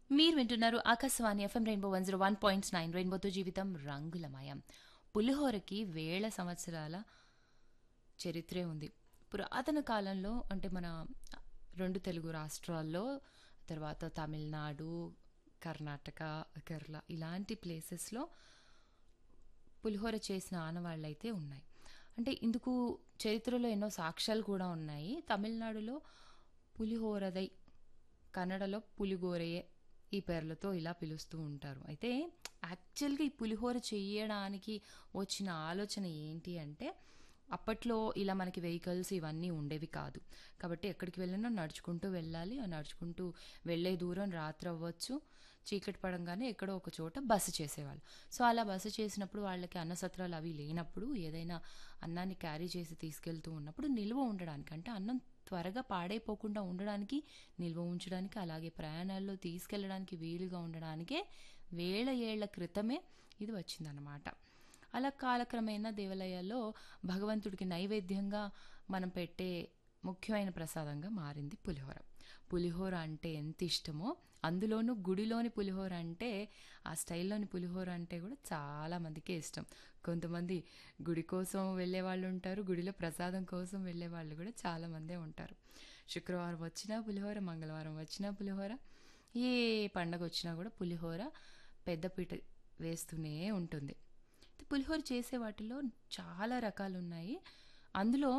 మీరు వింటున్నారు Akashvani FM rainbow one zero one point nine రెయిన్బోతో జీవితం రంగులమయం పులిహోరకి వేల సంవత్సరాల చరిత్రే ఉంది పురాతన కాలంలో అంటే మన రెండు తెలుగు రాష్ట్రాల్లో తర్వాత తమిళనాడు కర్ణాటక కేరళ ఇలాంటి ప్లేసెస్లో పులిహోర చేసిన ఆనవాళ్ళైతే ఉన్నాయి అంటే ఇందుకు చరిత్రలో ఎన్నో సాక్ష్యాలు కూడా ఉన్నాయి తమిళనాడులో పులిహోరదై కన్నడలో పులిగోరయే ఈ పేర్లతో ఇలా పిలుస్తూ ఉంటారు అయితే యాక్చువల్గా ఈ పులిహోర చేయడానికి వచ్చిన ఆలోచన ఏంటి అంటే అప్పట్లో ఇలా మనకి వెహికల్స్ ఇవన్నీ ఉండేవి కాదు కాబట్టి ఎక్కడికి వెళ్ళినా నడుచుకుంటూ వెళ్ళాలి ఆ నడుచుకుంటూ వెళ్ళే దూరం రాత్రి అవ్వచ్చు చీకటి పడంగానే ఎక్కడో ఒక చోట బస చేసేవాళ్ళు సో అలా బస చేసినప్పుడు వాళ్ళకి అన్నసత్రాలు అవి లేనప్పుడు ఏదైనా అన్నాన్ని క్యారీ చేసి తీసుకెళ్తూ ఉన్నప్పుడు నిల్వ ఉండడానికి అంటే అన్నం త్వరగా పాడైపోకుండా ఉండడానికి నిల్వ ఉంచడానికి అలాగే ప్రయాణాల్లో తీసుకెళ్ళడానికి వీలుగా ఉండడానికే వేల ఏళ్ల క్రితమే ఇది వచ్చిందనమాట అలా కాలక్రమేణా దేవాలయాల్లో భగవంతుడికి నైవేద్యంగా మనం పెట్టే ముఖ్యమైన ప్రసాదంగా మారింది పులిహోర పులిహోర అంటే ఎంత ఇష్టమో అందులోనూ గుడిలోని పులిహోర అంటే ఆ స్టైల్లోని పులిహోర అంటే కూడా చాలా మందికే ఇష్టం కొంతమంది గుడి కోసం వెళ్ళే వాళ్ళు ఉంటారు గుడిలో ప్రసాదం కోసం వెళ్ళే వాళ్ళు కూడా చాలామందే ఉంటారు శుక్రవారం వచ్చినా పులిహోర మంగళవారం వచ్చినా పులిహోర ఏ పండగ వచ్చినా కూడా పులిహోర పెద్దపీట వేస్తూనే ఉంటుంది పులిహోర చేసే వాటిలో చాలా రకాలు ఉన్నాయి అందులో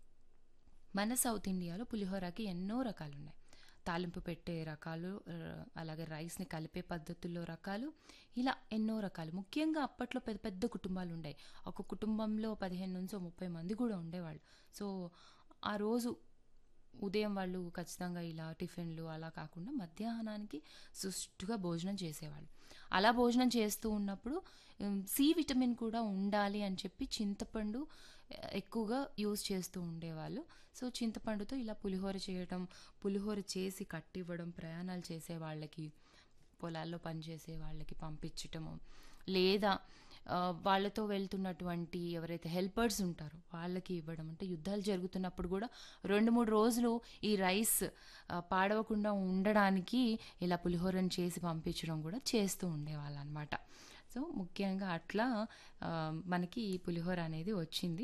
మన సౌత్ ఇండియాలో పులిహోరకి ఎన్నో రకాలు ఉన్నాయి తాలింపు పెట్టే రకాలు ఆ, అలాగే రైస్ని కలిపే పద్ధతుల్లో రకాలు ఇలా ఎన్నో రకాలు ముఖ్యంగా అప్పట్లో పెద్ద పెద్ద కుటుంబాలు ఉండేవి ఒక కుటుంబంలో పదిహేను నుంచి ఓ ముప్పై మంది కూడా ఉండేవాళ్ళు సో ఆ రోజు ఉదయం వాళ్ళు ఖచ్చితంగా ఇలా టిఫిన్లు అలా కాకుండా మధ్యాహ్నానికి సుష్టుగా భోజనం చేసేవాళ్ళు అలా భోజనం చేస్తూ ఉన్నప్పుడు ఉమ్, సి విటమిన్ కూడా ఉండాలి అని చెప్పి చింతపండు ఆ, ఎక్కువగా యూజ్ చేస్తూ ఉండేవాళ్ళు సో చింతపండుతో ఇలా పులిహోర చేయడం పులిహోర చేసి కట్టివ్వడం ప్రయాణాలు చేసే వాళ్ళకి పొలాల్లో పనిచేసే వాళ్ళకి పంపించటము లేదా ఆ, వాళ్ళతో వెళ్తున్నటువంటి ఎవరైతే హెల్పర్స్ ఉంటారో వాళ్ళకి ఇవ్వడం అంటే యుద్ధాలు జరుగుతున్నప్పుడు కూడా రెండు మూడు రోజులు ఈ రైస్ ఆ, పాడవకుండా ఉండడానికి ఇలా పులిహోరను చేసి పంపించడం కూడా చేస్తూ ఉండేవాళ్ళు అనమాట సో ముఖ్యంగా అట్లా ఆ, మనకి ఈ పులిహోర అనేది వచ్చింది